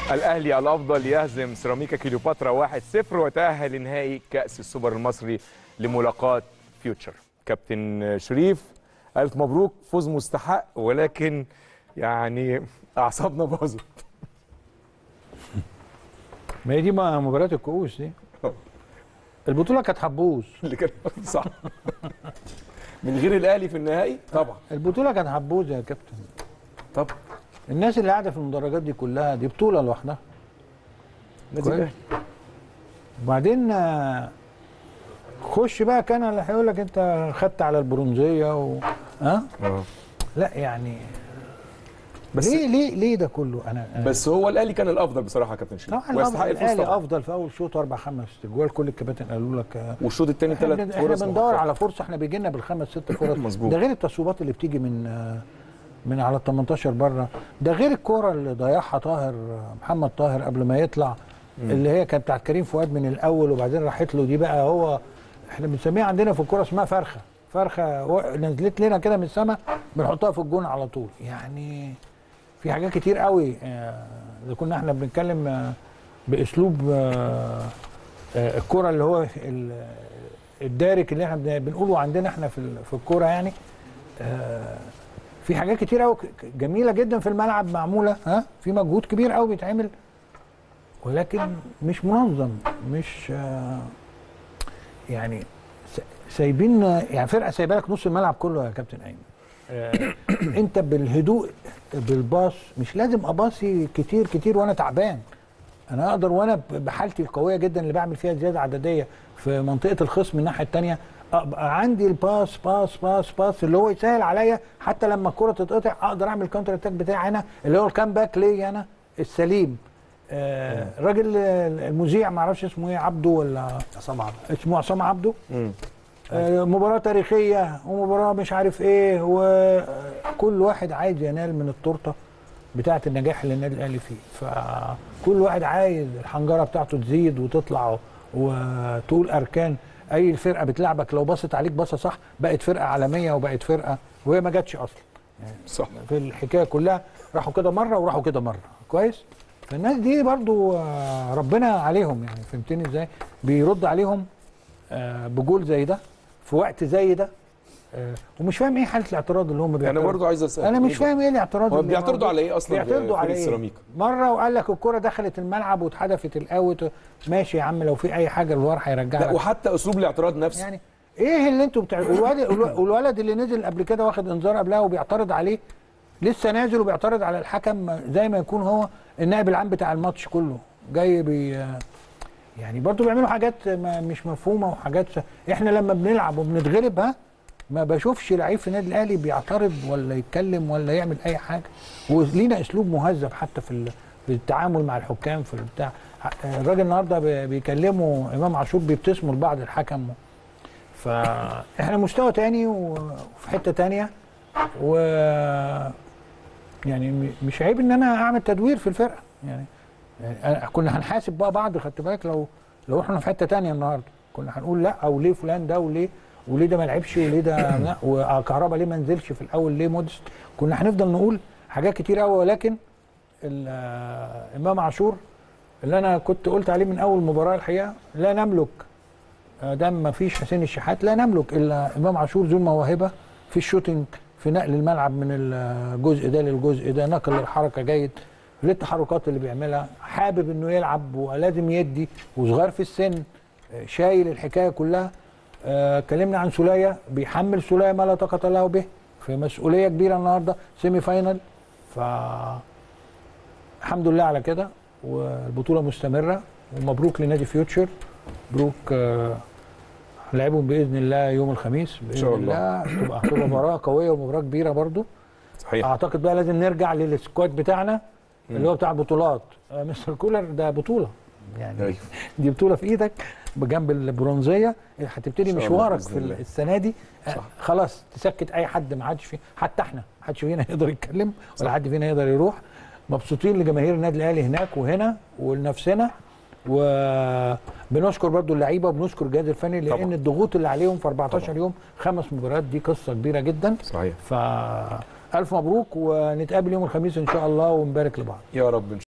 الاهلي الافضل يهزم سيراميكا كليوباترا 1-0 وتاهل لنهائي كاس السوبر المصري لملاقاه فيوتشر كابتن شريف الف مبروك فوز مستحق ولكن يعني اعصابنا باظت ما هي دي ما- مباراه الكؤوس دي البطوله كانت حبوس اللي كان صح من غير الاهلي في النهائي طبعا البطوله كانت حبوس يا كابتن طبعا الناس اللي قاعده في المدرجات دي كلها دي بطوله لوحدها نادي كويس. الاهلي وبعدين آه، خش بقى كان اللي هيقول لك انت خدت على البرونزيه و... ها آه. لا يعني بس ليه ليه ليه ده كله انا أنا- بس هو الاهلي كان الافضل بصراحه يا كابتن شريف طبعا ويستحق الأفضل- الفوز الاهلي طبعا افضل في اول شوط اربع خمس تجوال كل الكباتن قالوا لك آه، والشوط الثاني احنا, ثلاث بن- احنا فرص بندور محققة. على فرصه احنا بيجي لنا بالخمس ست فرص مظبوط. ده غير التصويبات اللي بتيجي من آه، من على ال 18 بره ده غير الكوره اللي ضيعها طاهر آه، محمد طاهر قبل ما يطلع اللي هي كانت بتاعت كريم فؤاد من الاول وبعدين راحت له دي بقى هو احنا بنسميها عندنا في الكوره اسمها فرخه فرخه و- نزلت لنا كده من السماء بنحطها في الجون على طول يعني في حاجات كتير قوي آه، اذا كنا احنا بنتكلم آه، باسلوب آه، آه، الكوره اللي هو ال- الدارك اللي احنا بن- بنقوله عندنا احنا في ال- في الكوره يعني آه، في حاجات كتير قوي جميله جدا في الملعب معموله ها في مجهود كبير قوي بيتعمل ولكن مش منظم مش آه، يعني س- سايبين يعني فرقه سايبه لك نص الملعب كله يا كابتن ايمن آه، انت بالهدوء بالباص مش لازم اباصي كتير كتير وانا تعبان انا اقدر وانا بحالتي القويه جدا اللي بعمل فيها زياده عدديه في منطقه الخصم الناحيه الثانيه ابقى عندي الباس باس باس باس اللي هو يسهل عليا حتى لما الكره تتقطع اقدر اعمل الكونتر اتاك بتاعي انا اللي هو الكام باك ليا انا السليم آه الراجل المذيع ما اعرفش اسمه ايه عبده ولا عصام عبد اسمه عصام عبده مم. آه، مباراة تاريخية ومباراة مش عارف ايه وكل واحد عايز ينال من التورتة بتاعة النجاح اللي النادي الاهلي فيه فكل واحد عايز الحنجرة بتاعته تزيد وتطلع وتقول اركان اي فرقة بتلعبك لو بصت عليك بصة صح بقت فرقة عالمية وبقت فرقة وهي ما جاتش اصلا صح في الحكايه كلها راحوا كده مره وراحوا كده مره كويس فالناس دي برضو آه، ربنا عليهم يعني فهمتني ازاي بيرد عليهم آه، بجول زي ده في وقت زي ده آه، ومش فاهم ايه حاله الاعتراض اللي هم انا بيعترضوا برضو عايز اسال انا مش إيه فاهم ايه الاعتراض هو اللي بيعترضوا موجود. على ايه اصلا بيعترضوا على فريق ايه سيراميكا مره وقال لك الكره دخلت الملعب واتحدفت الاوت ماشي يا عم لو في اي حاجه الوار هيرجع لا لك وحتى اسلوب الاعتراض نفسه يعني ايه اللي انتوا بتاع والولد والولد اللي نزل قبل كده واخد انذار قبلها وبيعترض عليه لسه نازل وبيعترض على الحكم زي ما يكون هو النائب العام بتاع الماتش كله جاي بي يعني برضو بيعملوا حاجات ما مش مفهومه وحاجات س... احنا لما بنلعب وبنتغلب ها ما بشوفش لعيب في النادي الاهلي بيعترض ولا يتكلم ولا يعمل اي حاجه ولينا اسلوب مهذب حتى في ال- في التعامل مع الحكام في البتاع الراجل النهارده بي- بيكلموا امام عاشور بيبتسموا لبعض الحكم فاحنا مستوى تاني وفي حته تانيه و يعني م- مش عيب ان انا اعمل تدوير في الفرقه يعني, يعني أنا- كنا هنحاسب بقى بعض خدت بالك لو لو احنا في حته تانيه النهارده كنا هنقول لا او ليه فلان ده وليه وليه ده ما لعبش وليه ده لا وكهربا ليه ما نزلش في الاول ليه مودست كنا هنفضل نقول حاجات كتير قوي ولكن ال- آه، امام عاشور اللي انا كنت قلت عليه من اول مباراه الحقيقه لا نملك آه، دام ما فيش حسين الشحات لا نملك الا امام عاشور ذو الموهبه في الشوتنج في نقل الملعب من الجزء ده للجزء ده نقل الحركه جيد للتحركات اللي بيعملها حابب انه يلعب ولازم يدي وصغير في السن آه، شايل الحكايه كلها آه، اتكلمنا عن سوليه بيحمل سوليه ما لا طاقه له به في مسؤوليه كبيره النهارده سيمي فاينل ف الحمد لله على كده والبطوله مستمره ومبروك لنادي فيوتشر مبروك آه، هنلعبهم باذن الله يوم الخميس باذن شاء الله. الله تبقى هتبقى مباراه قويه ومباراه كبيره برضو صحيح اعتقد بقى لازم نرجع للسكواد بتاعنا اللي هو بتاع البطولات آه، مستر كولر ده بطوله يعني أيوة. دي بطوله في ايدك بجنب البرونزيه هتبتدي إن شاء الله مشوارك بإذن في الله. السنه دي آه، صح. خلاص تسكت اي حد ما حدش فيه حتى احنا ما حدش فينا يقدر يتكلم ولا حد فينا يقدر يروح مبسوطين لجماهير النادي الاهلي هناك وهنا ولنفسنا وبنشكر برضو اللعيبه وبنشكر الجهاز الفني لان طبعا. الضغوط اللي عليهم في 14 طبعا. يوم خمس مباريات دي قصه كبيره جدا صحيح فالف مبروك ونتقابل يوم الخميس ان شاء الله ونبارك لبعض يا رب إن